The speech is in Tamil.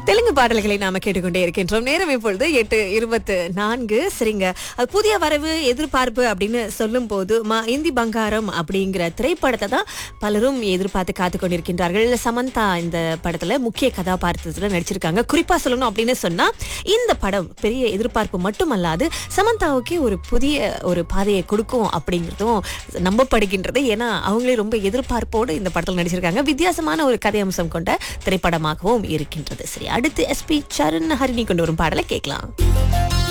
தெலுங்கு பாடல்களை நாம கேட்டுக்கொண்டே இருக்கின்றோம் நேரம் இப்பொழுது எட்டு இருபத்து நான்கு சரிங்க அது புதிய வரவு எதிர்பார்ப்பு அப்படின்னு சொல்லும் போது மா இந்தி பங்காரம் அப்படிங்கிற திரைப்படத்தை தான் பலரும் எதிர்பார்த்து காத்து கொண்டிருக்கின்றார்கள் சமந்தா இந்த படத்துல முக்கிய கதாபாத்திரத்துல நடிச்சிருக்காங்க குறிப்பா சொல்லணும் அப்படின்னு சொன்னா இந்த படம் பெரிய எதிர்பார்ப்பு மட்டுமல்லாது சமந்தாவுக்கே ஒரு புதிய ஒரு பாதையை கொடுக்கும் அப்படிங்கிறதும் நம்பப்படுகின்றது ஏன்னா அவங்களே ரொம்ப எதிர்பார்ப்போடு இந்த படத்தில் நடிச்சிருக்காங்க வித்தியாசமான ஒரு கதை அம்சம் கொண்ட திரைப்படமாகவும் இருக்கின்றது சரி அடுத்து எஸ்பி சரண் ஹரிணி கொண்டு வரும் பாடலை கேட்கலாம்